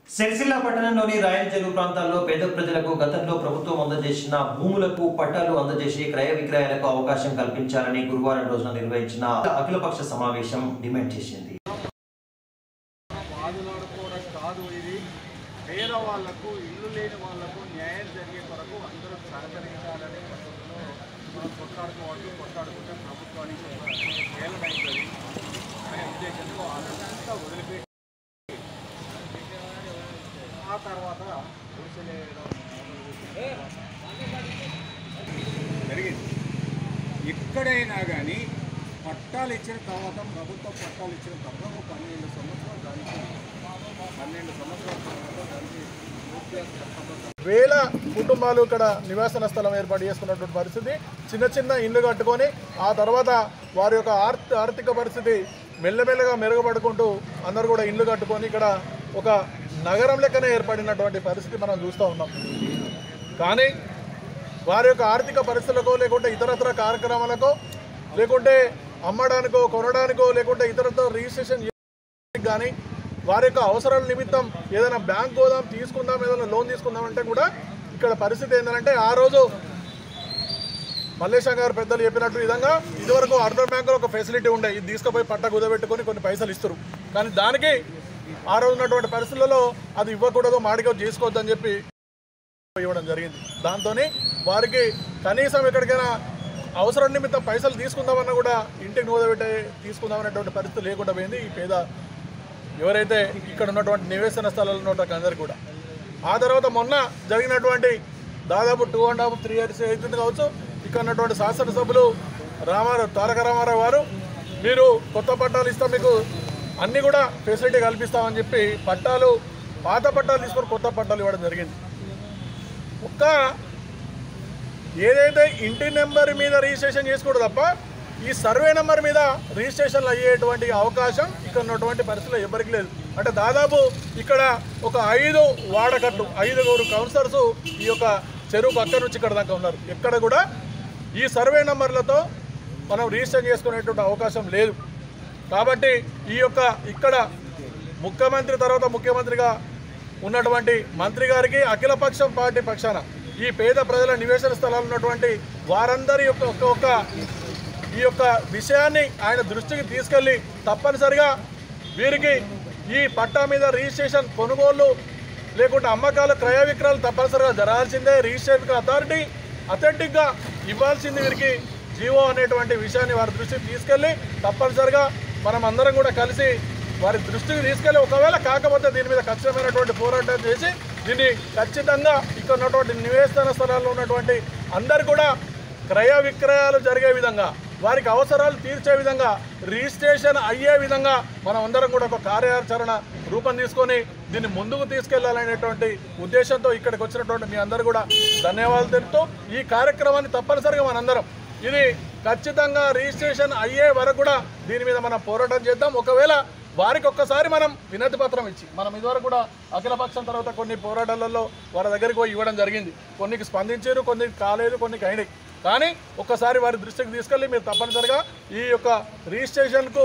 సిరిసిల్ల పట్టణంలోని రాయల్ చెరువు ప్రాంతాల్లో పేద ప్రజలకు గతంలో ప్రభుత్వం అందజేసిన భూములకు పట్టాలు అందజేసి క్రయ విక్రయాలకు అవకాశం కల్పించాలని గురువారం రోజున నిర్వహించిన అఖిలపక్ష సమావేశం డిమాండ్ చేసింది బాధలాడుకోవడం కాదు ఇది పేదవాళ్లకు ఇల్లు లేని వాళ్లకు న్యాయం జరిగే కొరకు అందరూ సహకరించాలనే పద్ధతిలో మనం కొట్లాడుకోవాలి కొట్లాడుకుంటే ప్రభుత్వానికి ఒక ఏలనైతుంది అనే ఉద్దేశంతో అదంతా వదిలిపెట్టి ఆ తర్వాత ఊసలేయడం జరిగింది ఎక్కడైనా కానీ పట్టాలు ఇచ్చిన తర్వాత ప్రభుత్వం పట్టాలు ఇచ్చిన తర్వాత ఒక పన్నెండు సంవత్సరాలు దానికి పన్నెండు సంవత్సరాల తర్వాత దానికి పూర్తిగా తప్పకుండా వేల కుటుంబాలు ఇక్కడ నివాసన స్థలం ఏర్పాటు చేసుకున్నటువంటి పరిస్థితి చిన్న చిన్న ఇల్లు కట్టుకొని ఆ తర్వాత వారి యొక్క ఆర్థ ఆర్థిక పరిస్థితి మెల్లమెల్లగా మెరుగుపడుకుంటూ అందరూ కూడా ఇల్లు కట్టుకొని ఇక్కడ ఒక నగరం లెక్కనే ఏర్పడినటువంటి పరిస్థితి మనం చూస్తూ ఉన్నాం కానీ వారి యొక్క ఆర్థిక పరిస్థితులకో లేకుంటే ఇతరత్ర కార్యక్రమాలకో లేకుంటే అమ్మడానికో కొనడానికో లేకుంటే ఇతరత్ర రిజిస్ట్రేషన్ చేయడానికి కానీ వారి యొక్క అవసరాల నిమిత్తం ఏదైనా బ్యాంక్ పోదాం తీసుకుందాం ఏదైనా లోన్ తీసుకుందాం అంటే కూడా ఇక్కడ పరిస్థితి ఏంటంటే ఆ రోజు మల్లేశం గారు పెద్దలు చెప్పినట్టు విధంగా ఇదివరకు అర్బన్ బ్యాంకులో ఒక ఫెసిలిటీ ఉండే ఇది తీసుకుపోయి పట్ట కుదబెట్టుకొని కొన్ని పైసలు ఇస్తారు కానీ దానికి ఆ రోజు ఉన్నటువంటి పరిస్థితులలో అది ఇవ్వకూడదు మాడిగా చేసుకోవద్దు అని చెప్పి ఇవ్వడం జరిగింది దాంతో వారికి కనీసం ఎక్కడికైనా అవసరం నిమిత్తం పైసలు తీసుకుందామన్నా కూడా ఇంటికి నూదబెట్టే తీసుకుందామనేటువంటి పరిస్థితి లేకుండా పోయింది ఈ పేద ఎవరైతే ఇక్కడ ఉన్నటువంటి నివేశన స్థలాలు ఉన్నటువంటి అందరికీ కూడా ఆ తర్వాత మొన్న జరిగినటువంటి దాదాపు two and half three years అవుతుంది కావచ్చు ఇక్కడ ఉన్నటువంటి శాసనసభ్యులు రామారావు తారక రామారావు గారు మీరు కొత్త పట్టాలు ఇస్తాం మీకు అన్నీ కూడా ఫెసిలిటీ కల్పిస్తామని చెప్పి పట్టాలు పాత పట్టాలు తీసుకొని కొత్త పట్టాలు ఇవ్వడం జరిగింది ఒక్క ఏదైతే ఇంటి నెంబర్ మీద రిజిస్ట్రేషన్ చేసుకోడు తప్ప ఈ సర్వే నెంబర్ మీద రిజిస్ట్రేషన్లు అయ్యేటువంటి అవకాశం ఇక్కడ ఉన్నటువంటి పరిస్థితుల్లో ఎవరికి లేదు అంటే దాదాపు ఇక్కడ ఒక ఐదు వాడకట్టు ఐదుగురు కౌన్సిలర్స్ ఈ యొక్క చెరువు పక్క నుంచి ఇక్కడ దాకా ఉన్నారు ఎక్కడ కూడా ఈ సర్వే నెంబర్లతో మనం రిజిస్టర్ చేసుకునేటువంటి అవకాశం లేదు కాబట్టి ఈ యొక్క ఇక్కడ ముఖ్యమంత్రి తర్వాత ముఖ్యమంత్రిగా ఉన్నటువంటి మంత్రి గారికి అఖిలపక్షం పార్టీ పక్షాన ఈ పేద ప్రజల నివేశన స్థలాలు ఉన్నటువంటి వారందరి యొక్క ఒక ఒక ఈ యొక్క విషయాన్ని ఆయన దృష్టికి తీసుకెళ్ళి తప్పనిసరిగా వీరికి ఈ పట్టా మీద రిజిస్ట్రేషన్ కొనుగోళ్లు లేకుంటే అమ్మకాలు క్రయ విక్రయాలు తప్పనిసరిగా జరగాల్సిందే రిజిస్ట్రేషన్ అథారిటీ అథెంటిక్గా ఇవ్వాల్సింది వీరికి జీవో అనేటువంటి విషయాన్ని వారి దృష్టికి తీసుకెళ్ళి తప్పనిసరిగా మనం అందరం కూడా కలిసి వారి దృష్టికి తీసుకెళ్ళి ఒకవేళ కాకపోతే దీని మీద ఖచ్చితమైనటువంటి పోరాటం చేసి దీన్ని ఖచ్చితంగా ఇక్కడ ఉన్నటువంటి నివేశన స్థలాల్లో ఉన్నటువంటి అందరు కూడా క్రయ విక్రయాలు జరిగే విధంగా వారికి అవసరాలు తీర్చే విధంగా రిజిస్ట్రేషన్ అయ్యే విధంగా మనం అందరం కూడా ఒక కార్యాచరణ రూపం తీసుకొని దీన్ని ముందుకు తీసుకెళ్లాలనేటువంటి ఉద్దేశంతో ఇక్కడికి వచ్చినటువంటి మీ అందరూ కూడా ధన్యవాదాలు తెలుపుతూ ఈ కార్యక్రమాన్ని తప్పనిసరిగా మనందరం ఇది ఖచ్చితంగా రిజిస్ట్రేషన్ అయ్యే వరకు కూడా దీని మీద మనం పోరాటం చేద్దాం ఒకవేళ వారికి ఒక్కసారి మనం వినతి పత్రం ఇచ్చి మనం ఇదివరకు కూడా అఖిలపక్షం తర్వాత కొన్ని పోరాటాలలో వారి దగ్గరికి పోయి ఇవ్వడం జరిగింది కొన్నికి స్పందించారు కొన్ని కాలేదు కొన్ని అయినాయి కానీ ఒక్కసారి వారి దృష్టికి తీసుకెళ్ళి మీరు తప్పనిసరిగా ఈ యొక్క రిజిస్ట్రేషన్కు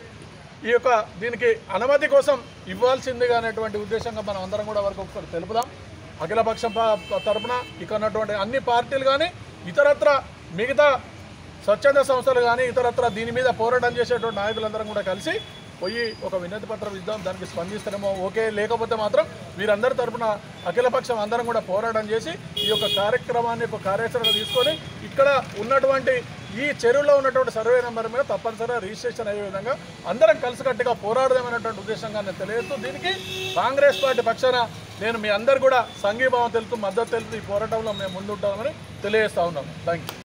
ఈ యొక్క దీనికి అనుమతి కోసం ఇవ్వాల్సిందిగా అనేటువంటి ఉద్దేశంగా మనం అందరం కూడా వరకు ఒకసారి తెలుపుదాం అఖిలపక్షం ప- తరపున ఇక్కడ ఉన్నటువంటి అన్ని పార్టీలు కానీ ఇతరత్ర మిగతా స్వచ్ఛంద సంస్థలు కానీ ఇతరత్ర దీని మీద పోరాటం చేసేటువంటి నాయకులందరం కూడా కలిసి పోయి ఒక వినతి పత్రం ఇద్దాం దానికి స్పందిస్తారేమో ఓకే లేకపోతే మాత్రం వీరందరి తరపున అఖిలపక్షం అందరం కూడా పోరాటం చేసి ఈ యొక్క కార్యక్రమాన్ని ఒక కార్యాచరణ తీసుకొని ఇక్కడ ఉన్నటువంటి ఈ చెరువులో ఉన్నటువంటి సర్వే నెంబర్ మీద తప్పనిసరిగా రిజిస్ట్రేషన్ అయ్యే విధంగా అందరం కలిసికట్టుగా పోరాడదామనేటువంటి ఉద్దేశంగా నేను తెలియజేస్తూ దీనికి కాంగ్రెస్ పార్టీ పక్షాన నేను మీ అందరు కూడా సంఘీభావం తెలుపుతూ మద్దతు తెలుపుతూ ఈ పోరాటంలో మేము ముందుంటామని తెలియజేస్తా ఉన్నాం థ్యాంక్ యూ